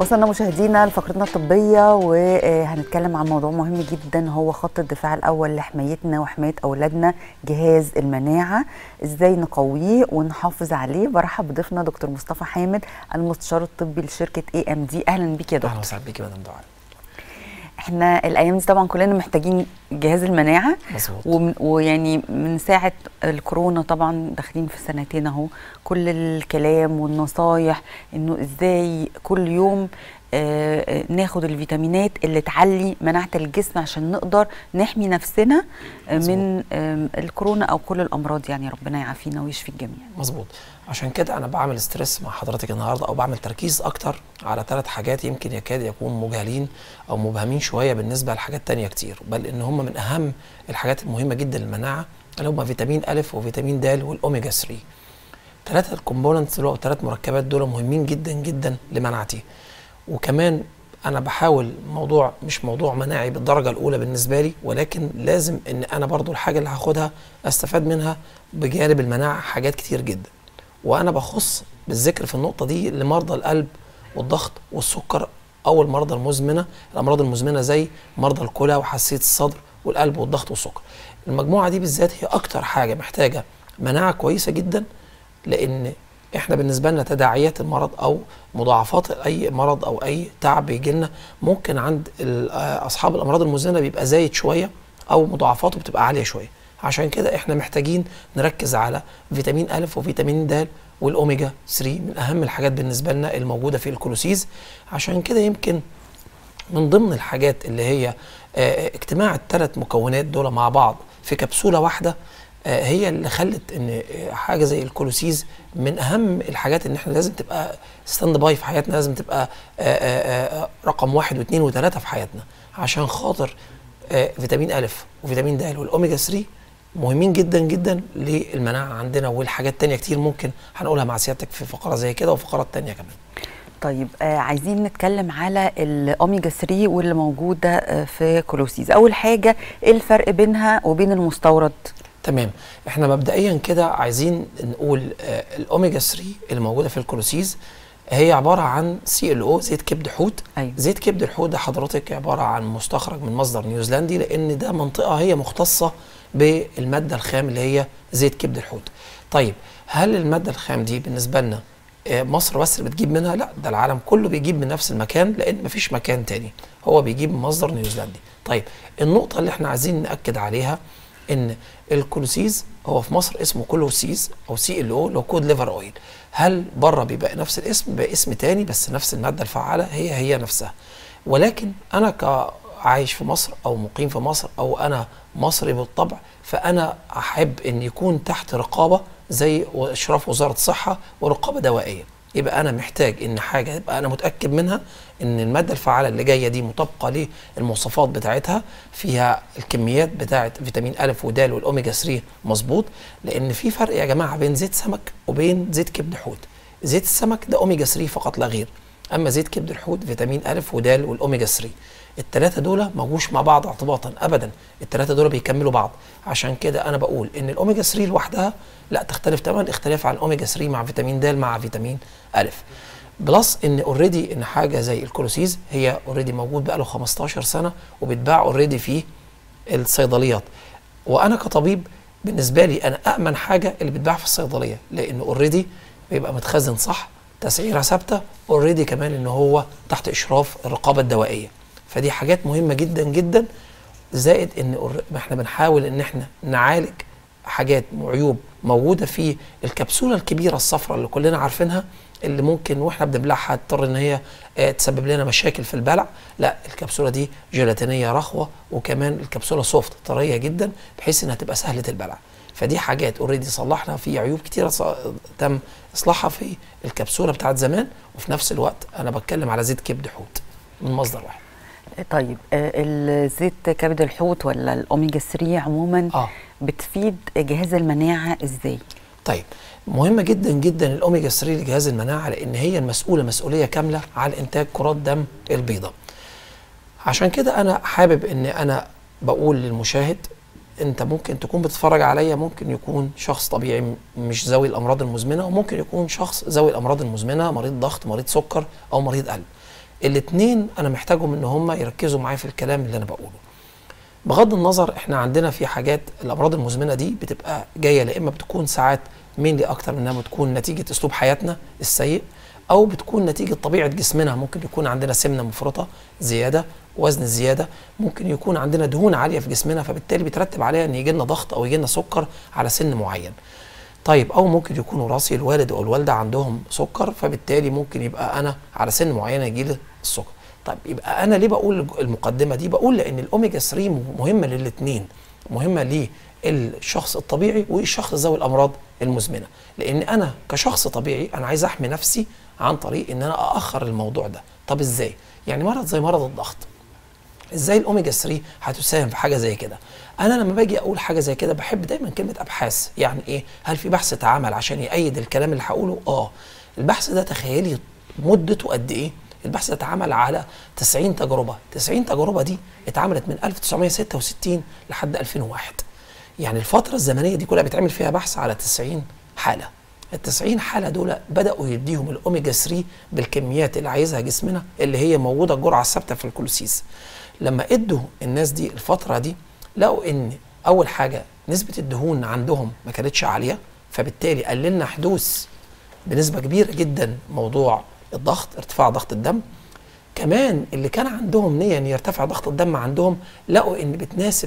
وصلنا مشاهدينا لفقرتنا الطبية وهنتكلم عن موضوع مهم جدا هو خط الدفاع الأول لحمايتنا وحماية أولادنا جهاز المناعة إزاي نقويه ونحافظ عليه برحب بضيفنا دكتور مصطفى حامد المستشار الطبي لشركة اي ام دي أهلا بيك يا دكتور اهلا وسهلا بيك يا مدام دعاء احنا الأيام دي طبعا كلنا محتاجين جهاز المناعة مظبوط ومن ويعني من ساعة الكورونا طبعا داخلين في سنتين اهو كل الكلام والنصايح انه ازاي كل يوم آه، آه، ناخد الفيتامينات اللي تعلي مناعة الجسم عشان نقدر نحمي نفسنا آه، من آه، الكورونا او كل الامراض يعني ربنا يعافينا ويشفي الجميع مظبوط عشان كده انا بعمل ستريس مع حضرتك النهارده او بعمل تركيز اكتر على ثلاث حاجات يمكن يكاد يكون مجهلين او مبهمين شويه بالنسبه لحاجات تانية كتير بل ان هم من اهم الحاجات المهمه جدا للمناعه اللي هم فيتامين الف وفيتامين د والاوميجا 3 ثلاثه الكومبوننتس دول او ثلاث مركبات دول مهمين جدا جدا لمناعتي وكمان انا بحاول موضوع مش موضوع مناعي بالدرجه الاولى بالنسبه لي ولكن لازم ان انا برضو الحاجه اللي هاخدها استفاد منها بجانب المناعه حاجات كتير جدا وانا بخص بالذكر في النقطه دي لمرضى القلب والضغط والسكر او المرضى المزمنه الامراض المزمنه زي مرضى الكلى وحساسيه الصدر والقلب والضغط والسكر المجموعه دي بالذات هي اكتر حاجه محتاجه مناعه كويسه جدا لان احنا بالنسبه لنا تداعيات المرض او مضاعفات اي مرض او اي تعب بيجي لنا ممكن عند ال- آه، اصحاب الامراض المزمنه بيبقى زايد شويه او مضاعفاته بتبقى عاليه شويه عشان كده احنا محتاجين نركز على فيتامين الف وفيتامين د والاوميجا 3 من اهم الحاجات بالنسبه لنا الموجوده في الكولوسيز عشان كده يمكن من ضمن الحاجات اللي هي آه، اجتماع الثلاث مكونات دول مع بعض في كبسوله واحده آه، هي اللي خلت ان آه، حاجه زي الكولوسيز من اهم الحاجات ان احنا لازم تبقى ستاند باي في حياتنا لازم تبقى آه، آه، آه، رقم واحد واثنين وثلاثه في حياتنا عشان خاطر آه، فيتامين الف وفيتامين د والاوميجا 3 مهمين جدا جدا للمناعه عندنا والحاجات تانية كتير ممكن هنقولها مع سيادتك في فقره زي كده وفقرات تانية كمان طيب آه عايزين نتكلم على الاوميجا 3 واللي موجوده آه في كولوسيز اول حاجه ايه الفرق بينها وبين المستورد تمام احنا مبدئيا كده عايزين نقول آه الاوميجا 3 اللي موجوده في الكولوسيز هي عباره عن سي ال او زيت كبد حوت أيوة. زيت كبد الحوت ده حضرتك عباره عن مستخرج من مصدر نيوزيلندي لان ده منطقه هي مختصه بالماده الخام اللي هي زيت كبد الحوت طيب هل الماده الخام دي بالنسبه لنا آه، مصر بس اللي بتجيب منها لا ده العالم كله بيجيب من نفس المكان لان مفيش مكان تاني هو بيجيب من مصدر نيوزيلندي طيب النقطه اللي احنا عايزين ناكد عليها ان الكولوسيز هو في مصر اسمه كولوسيز او سي ال او لو كود ليفر اويل هل بره بيبقى نفس الاسم بيبقى اسم تاني بس نفس الماده الفعاله هي هي نفسها ولكن انا كعايش في مصر او مقيم في مصر او انا مصري بالطبع فانا احب ان يكون تحت رقابه زي اشراف وزاره الصحه ورقابه دوائيه يبقى انا محتاج ان حاجه يبقى انا متاكد منها ان الماده الفعاله اللي جايه دي مطابقه للمواصفات بتاعتها فيها الكميات بتاعه فيتامين الف ودال والاوميجا 3 مظبوط لان في فرق يا جماعه بين زيت سمك وبين زيت كبد حوت زيت السمك ده اوميجا 3 فقط لا غير اما زيت كبد الحوت فيتامين الف ودال والاوميجا 3 الثلاثه دول ما جوش مع بعض اعتباطا ابدا الثلاثه دول بيكملوا بعض عشان كده انا بقول ان الاوميجا 3 لوحدها لا تختلف تماما اختلاف عن الاوميجا 3 مع فيتامين د مع فيتامين الف بلس ان اوريدي ان حاجه زي الكولوسيز هي اوريدي موجود بقاله 15 سنه وبيتباع اوريدي في الصيدليات وانا كطبيب بالنسبه لي انا امن حاجه اللي بتباع في الصيدليه لان اوريدي بيبقى متخزن صح تسعيره ثابته اوريدي كمان ان هو تحت اشراف الرقابه الدوائيه فدي حاجات مهمه جدا جدا زائد ان أور- احنا بنحاول ان احنا نعالج حاجات وعيوب موجوده في الكبسوله الكبيره الصفراء اللي كلنا عارفينها اللي ممكن واحنا بنبلعها تضطر ان هي آه، تسبب لنا مشاكل في البلع لا الكبسوله دي جيلاتينيه رخوه وكمان الكبسوله سوفت طريه جدا بحيث انها تبقى سهله البلع فدي حاجات اوريدي صلحنا في عيوب كتيره ص- تم اصلاحها في الكبسوله بتاعت زمان وفي نفس الوقت انا بتكلم على زيت كبد حوت من مصدر واحد طيب آه، الزيت كبد الحوت ولا الاوميجا 3 عموما اه بتفيد جهاز المناعه ازاي طيب مهمة جدا جدا الاوميجا 3 لجهاز المناعة لان هي المسؤولة مسؤولية كاملة على انتاج كرات دم البيضاء. عشان كده انا حابب ان انا بقول للمشاهد انت ممكن تكون بتتفرج عليا ممكن يكون شخص طبيعي م- مش ذوي الامراض المزمنة وممكن يكون شخص ذوي الامراض المزمنة مريض ضغط مريض سكر او مريض قلب. الاثنين انا محتاجهم ان هم يركزوا معايا في الكلام اللي انا بقوله بغض النظر احنا عندنا في حاجات الامراض المزمنه دي بتبقى جايه لا اما بتكون ساعات مين اكتر منها بتكون نتيجه اسلوب حياتنا السيء او بتكون نتيجه طبيعه جسمنا ممكن يكون عندنا سمنه مفرطه زياده وزن زياده ممكن يكون عندنا دهون عاليه في جسمنا فبالتالي بيترتب عليها ان يجي لنا ضغط او يجي لنا سكر على سن معين طيب او ممكن يكون وراثي الوالد او الوالده عندهم سكر فبالتالي ممكن يبقى انا على سن معين يجي لي السكر طيب يبقى انا ليه بقول المقدمه دي بقول لان الاوميجا 3 مهمه للاثنين مهمه للشخص الطبيعي والشخص ذوي الامراض المزمنه لان انا كشخص طبيعي انا عايز احمي نفسي عن طريق ان انا ااخر الموضوع ده طب ازاي يعني مرض زي مرض الضغط ازاي الاوميجا 3 هتساهم في حاجه زي كده انا لما باجي اقول حاجه زي كده بحب دايما كلمه ابحاث يعني ايه هل في بحث اتعمل عشان يأيد الكلام اللي هقوله اه البحث ده تخيلي مدته قد ايه البحث ده اتعمل على 90 تجربه 90 تجربه دي اتعملت من 1966 لحد 2001 يعني الفتره الزمنيه دي كلها بيتعمل فيها بحث على 90 حاله ال 90 حاله دول بداوا يديهم الاوميجا 3 بالكميات اللي عايزها جسمنا اللي هي موجوده الجرعه الثابته في الكولوسيس لما ادوا الناس دي الفتره دي لقوا ان اول حاجه نسبه الدهون عندهم ما كانتش عاليه فبالتالي قللنا حدوث بنسبه كبيره جدا موضوع الضغط ارتفاع ضغط الدم كمان اللي كان عندهم نيه ان يرتفع ضغط الدم عندهم لقوا ان بتناسب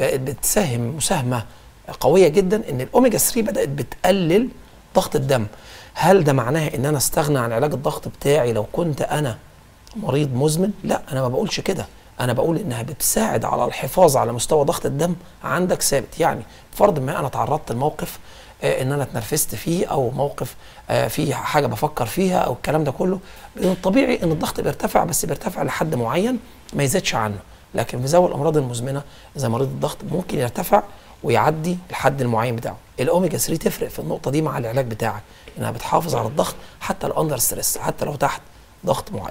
بتساهم مساهمه قويه جدا ان الاوميجا 3 بدات بتقلل ضغط الدم هل ده معناه ان انا استغنى عن علاج الضغط بتاعي لو كنت انا مريض مزمن لا انا ما بقولش كده انا بقول انها بتساعد على الحفاظ على مستوى ضغط الدم عندك ثابت يعني فرض ما انا تعرضت لموقف آه ان انا اتنرفزت فيه او موقف آه فيه حاجه بفكر فيها او الكلام ده كله من الطبيعي ان الضغط بيرتفع بس بيرتفع لحد معين ما يزيدش عنه لكن في ذوي الامراض المزمنه زي مريض الضغط ممكن يرتفع ويعدي الحد المعين بتاعه الاوميجا 3 تفرق في النقطه دي مع العلاج بتاعك انها بتحافظ على الضغط حتى لو اندر ستريس حتى لو تحت ضغط معين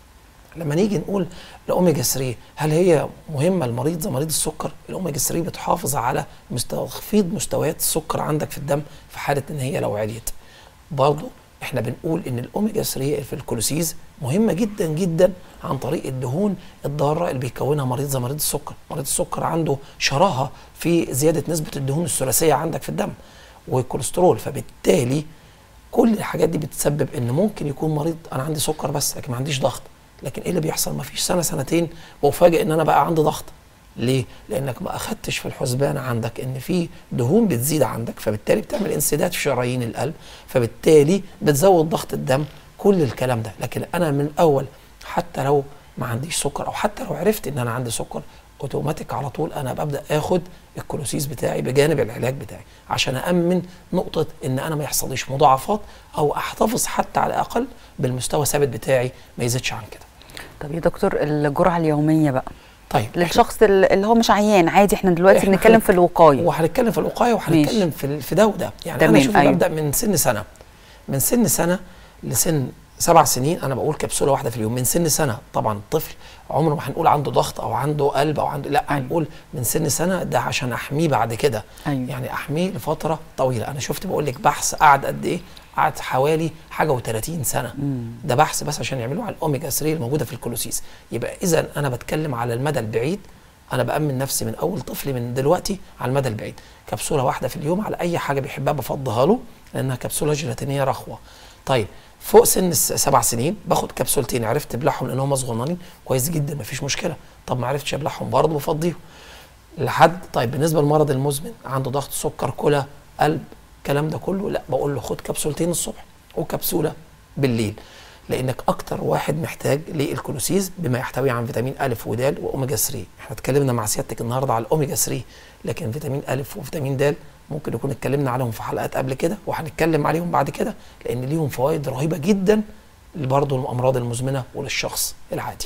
لما نيجي نقول الاوميجا 3 هل هي مهمه لمريض زي مريض السكر الاوميجا 3 بتحافظ على تخفيض مستويات السكر عندك في الدم في حاله ان هي لو عليت برضه احنا بنقول ان الاوميجا 3 في الكولوسيز مهمه جدا جدا عن طريق الدهون الضاره اللي بيكونها مريض زي مريض السكر مريض السكر عنده شراهه في زياده نسبه الدهون الثلاثيه عندك في الدم والكوليسترول فبالتالي كل الحاجات دي بتسبب ان ممكن يكون مريض انا عندي سكر بس لكن ما عنديش ضغط لكن ايه اللي بيحصل ما فيش سنه سنتين وافاجئ ان انا بقى عندي ضغط ليه لانك ما اخدتش في الحسبان عندك ان في دهون بتزيد عندك فبالتالي بتعمل انسداد في شرايين القلب فبالتالي بتزود ضغط الدم كل الكلام ده لكن انا من الاول حتى لو ما عنديش سكر او حتى لو عرفت ان انا عندي سكر اوتوماتيك على طول انا ببدا اخد الكولوسيس بتاعي بجانب العلاج بتاعي عشان امن نقطه ان انا ما يحصليش مضاعفات او احتفظ حتى على الاقل بالمستوى الثابت بتاعي ما يزيدش عن كده طب يا دكتور الجرعه اليوميه بقى طيب للشخص اللي هو مش عيان عادي احنا دلوقتي إحنا بنتكلم هن- في الوقايه وهنتكلم في الوقايه وهنتكلم في في ده وده يعني انا تمام، شوف أيوة. ببدا من سن سنه من سن سنه لسن سبع سنين انا بقول كبسوله واحده في اليوم من سن سنه طبعا الطفل عمره ما هنقول عنده ضغط او عنده قلب او عنده لا أيوة. هنقول من سن سنه ده عشان احميه بعد كده أيوة. يعني احميه لفتره طويله انا شفت بقول لك بحث قعد قد ايه قعد حوالي حاجه و30 سنه ده بحث بس عشان يعملوه على الاوميجا 3 الموجوده في الكولوسيس يبقى اذا انا بتكلم على المدى البعيد انا بامن نفسي من اول طفل من دلوقتي على المدى البعيد كبسوله واحده في اليوم على اي حاجه بيحبها بفضها له لانها كبسوله جيلاتينيه رخوه طيب فوق سن الس- سبع سنين باخد كبسولتين عرفت ابلعهم لان هم صغننين كويس جدا مفيش مشكله طب ما عرفتش ابلعهم برضه بفضيهم لحد طيب بالنسبه للمرض المزمن عنده ضغط سكر كلى قلب الكلام ده كله لا بقول له خد كبسولتين الصبح وكبسوله بالليل لانك اكتر واحد محتاج للكولوسيز بما يحتوي عن فيتامين ا ودال واوميجا 3 احنا اتكلمنا مع سيادتك النهارده على الاوميجا 3 لكن فيتامين ا وفيتامين د ممكن نكون اتكلمنا عليهم في حلقات قبل كده وهنتكلم عليهم بعد كده لان ليهم فوائد رهيبه جدا برضه الامراض المزمنه وللشخص العادي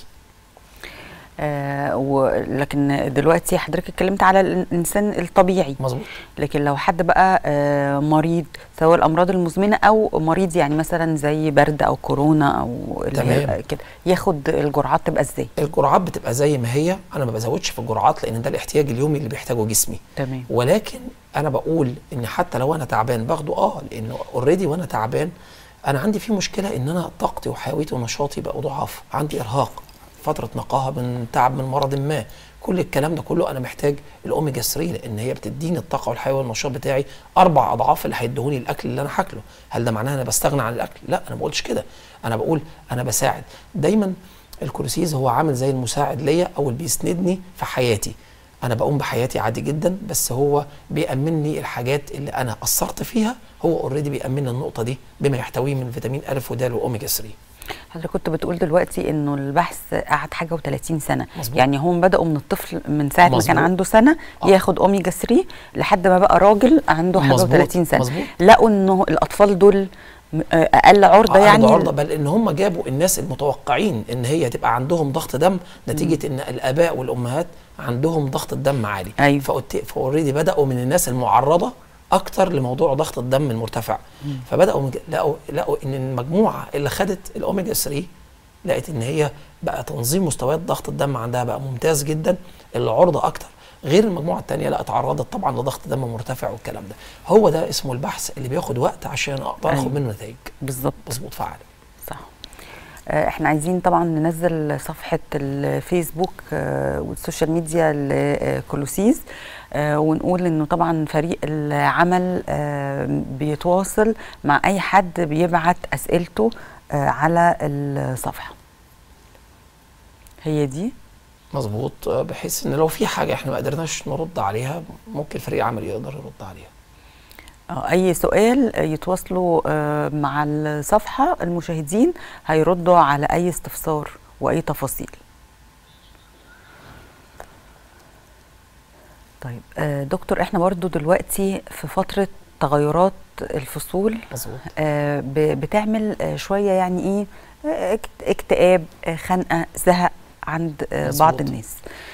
آه ولكن دلوقتي حضرتك اتكلمت على الانسان الطبيعي مظبوط لكن لو حد بقى آه مريض سواء الامراض المزمنه او مريض يعني مثلا زي برد او كورونا او اللي هي تمام. كده ياخد الجرعات تبقى ازاي الجرعات بتبقى زي ما هي انا ما بزودش في الجرعات لان ده الاحتياج اليومي اللي بيحتاجه جسمي تمام ولكن انا بقول ان حتى لو انا تعبان باخده اه لانه اوريدي وانا تعبان انا عندي في مشكله ان انا طاقتي وحيويتي ونشاطي بقوا ضعاف عندي ارهاق فتره نقاهه من تعب من مرض ما كل الكلام ده كله انا محتاج الاوميجا 3 لان هي بتديني الطاقه والحيويه والنشاط بتاعي اربع اضعاف اللي هيديهوني الاكل اللي انا هاكله هل ده معناه انا بستغنى عن الاكل لا انا ما بقولش كده انا بقول انا بساعد دايما الكولوسيز هو عامل زي المساعد ليا او اللي بيسندني في حياتي انا بقوم بحياتي عادي جدا بس هو بيأمنني الحاجات اللي انا قصرت فيها هو اوريدي بيأمن النقطه دي بما يحتويه من فيتامين الف ودال واوميجا 3 حضرتك كنت بتقول دلوقتي انه البحث قعد حاجه و30 سنه مظبوط. يعني هم بداوا من الطفل من ساعه ما كان مظبوط. عنده سنه آه. ياخد اوميجا 3 لحد ما بقى راجل عنده حاجه مظبوط. و30 سنه مظبوط. لقوا انه الاطفال دول م- آه، اقل عرضه يعني عنده عرضه بل ان هم جابوا الناس المتوقعين ان هي تبقى عندهم ضغط دم نتيجه ان الاباء والامهات عندهم ضغط الدم عالي أيوة. فقلت- فاوريدي بداوا من الناس المعرضه اكتر لموضوع ضغط الدم المرتفع فبداوا من- لقوا لقوا ان المجموعه اللي خدت الاوميجا 3 لقت ان هي بقى تنظيم مستويات ضغط الدم عندها بقى ممتاز جدا العرضه اكتر غير المجموعه الثانيه لا اتعرضت طبعا لضغط دم مرتفع والكلام ده هو ده اسمه البحث اللي بياخد وقت عشان اقدر اخد أيوة. منه نتائج بالظبط مظبوط فعال صح آه، احنا عايزين طبعا ننزل صفحة الفيسبوك آه، والسوشيال ميديا لكولوسيز آه، ونقول انه طبعا فريق العمل آه، بيتواصل مع اي حد بيبعت اسئلته آه، على الصفحة هي دي مظبوط آه، بحيث ان لو في حاجه احنا ما قدرناش نرد عليها ممكن فريق عمل يقدر يرد عليها آه، اي سؤال آه، يتواصلوا آه، مع الصفحة المشاهدين هيردوا على اي استفسار واي تفاصيل طيب آه، دكتور احنا برضو دلوقتي في فترة تغيرات الفصول مظبوط آه، ب- بتعمل آه، شوية يعني ايه آه، اكت- اكتئاب آه، خنقة زهق عند آه، بعض مظبوط. الناس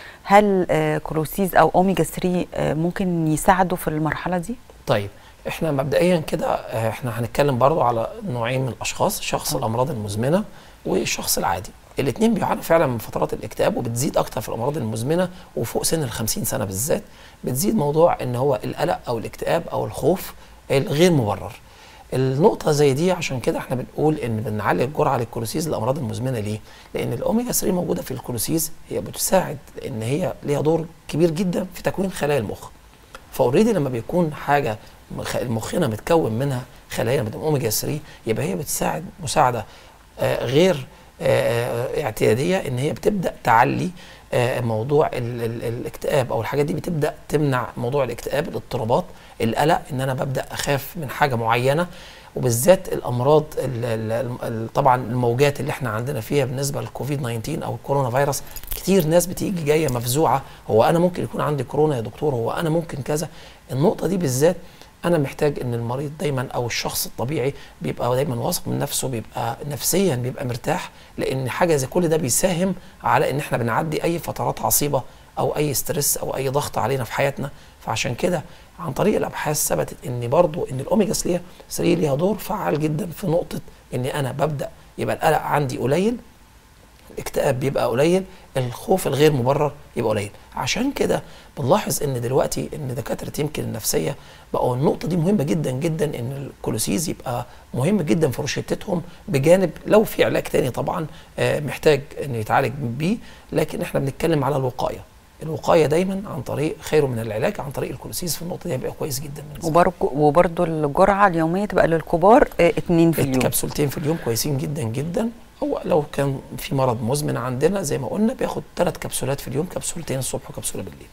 هل آه، كلوسيز او اوميجا 3 آه، ممكن يساعدوا في المرحلة دي؟ طيب احنا مبدئيا كده آه، احنا هنتكلم برضو على نوعين من الاشخاص شخص الامراض المزمنه والشخص العادي الاثنين بيعانوا فعلا من فترات الاكتئاب وبتزيد اكتر في الامراض المزمنه وفوق سن ال 50 سنه بالذات بتزيد موضوع ان هو القلق او الاكتئاب او الخوف الغير مبرر النقطة زي دي عشان كده احنا بنقول ان بنعلي الجرعة للكولوسيز للأمراض المزمنة ليه؟ لأن الأوميجا 3 موجودة في الكولوسيز هي بتساعد ان هي ليها دور كبير جدا في تكوين خلايا المخ. فاوريدي لما بيكون حاجه مخ- مخنا متكون منها خلايا من اوميجا 3 يبقى هي بتساعد مساعده آه، غير آه، آه، اعتياديه ان هي بتبدا تعلي آه، موضوع ال ال الاكتئاب او الحاجات دي بتبدا تمنع موضوع الاكتئاب الاضطرابات القلق ان انا ببدا اخاف من حاجه معينه وبالذات الامراض ال ال ال طبعا الموجات اللي احنا عندنا فيها بالنسبه للكوفيد 19 او الكورونا فيروس كتير ناس بتيجي جايه مفزوعه هو انا ممكن يكون عندي كورونا يا دكتور هو انا ممكن كذا النقطه دي بالذات انا محتاج ان المريض دايما او الشخص الطبيعي بيبقى دايما واثق من نفسه بيبقى نفسيا بيبقى مرتاح لان حاجه زي كل ده بيساهم على ان احنا بنعدي اي فترات عصيبه او اي ستريس او اي ضغط علينا في حياتنا فعشان كده عن طريق الابحاث ثبتت ان برضو ان الاوميجا 3 3 ليها دور فعال جدا في نقطه ان انا ببدا يبقى القلق عندي قليل الاكتئاب بيبقى قليل الخوف الغير مبرر يبقى قليل عشان كده بنلاحظ ان دلوقتي ان دكاتره يمكن النفسيه بقوا النقطه دي مهمه جدا جدا ان الكولوسيز يبقى مهم جدا في روشتتهم بجانب لو في علاج تاني طبعا آه، محتاج انه يتعالج بيه لكن احنا بنتكلم على الوقايه الوقايه دايما عن طريق خير من العلاج عن طريق الكولوسيز في النقطه دي هيبقى كويس جدا بالنسبه لنا. وبرضو وبرضو الجرعة اليومية تبقى للكبار آه، اتنين في اليوم كبسولتين في اليوم كويسين جدا جدا هو لو كان في مرض مزمن عندنا زي ما قلنا بياخد ثلاث كبسولات في اليوم كبسولتين الصبح وكبسوله بالليل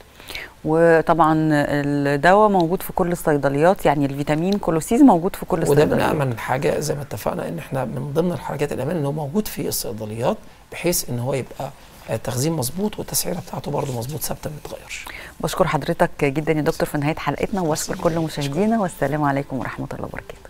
وطبعا الدواء موجود في كل الصيدليات يعني الفيتامين كولوسيز موجود في كل وده من الصيدليات امن حاجه زي ما اتفقنا ان احنا من ضمن الحاجات الامان ان هو موجود في الصيدليات بحيث ان هو يبقى التخزين مظبوط والتسعيره بتاعته برضه مظبوط ثابته ما بتتغيرش بشكر حضرتك جدا يا دكتور في نهاية حلقتنا واشكر كل مشاهدينا والسلام عليكم ورحمة الله وبركاته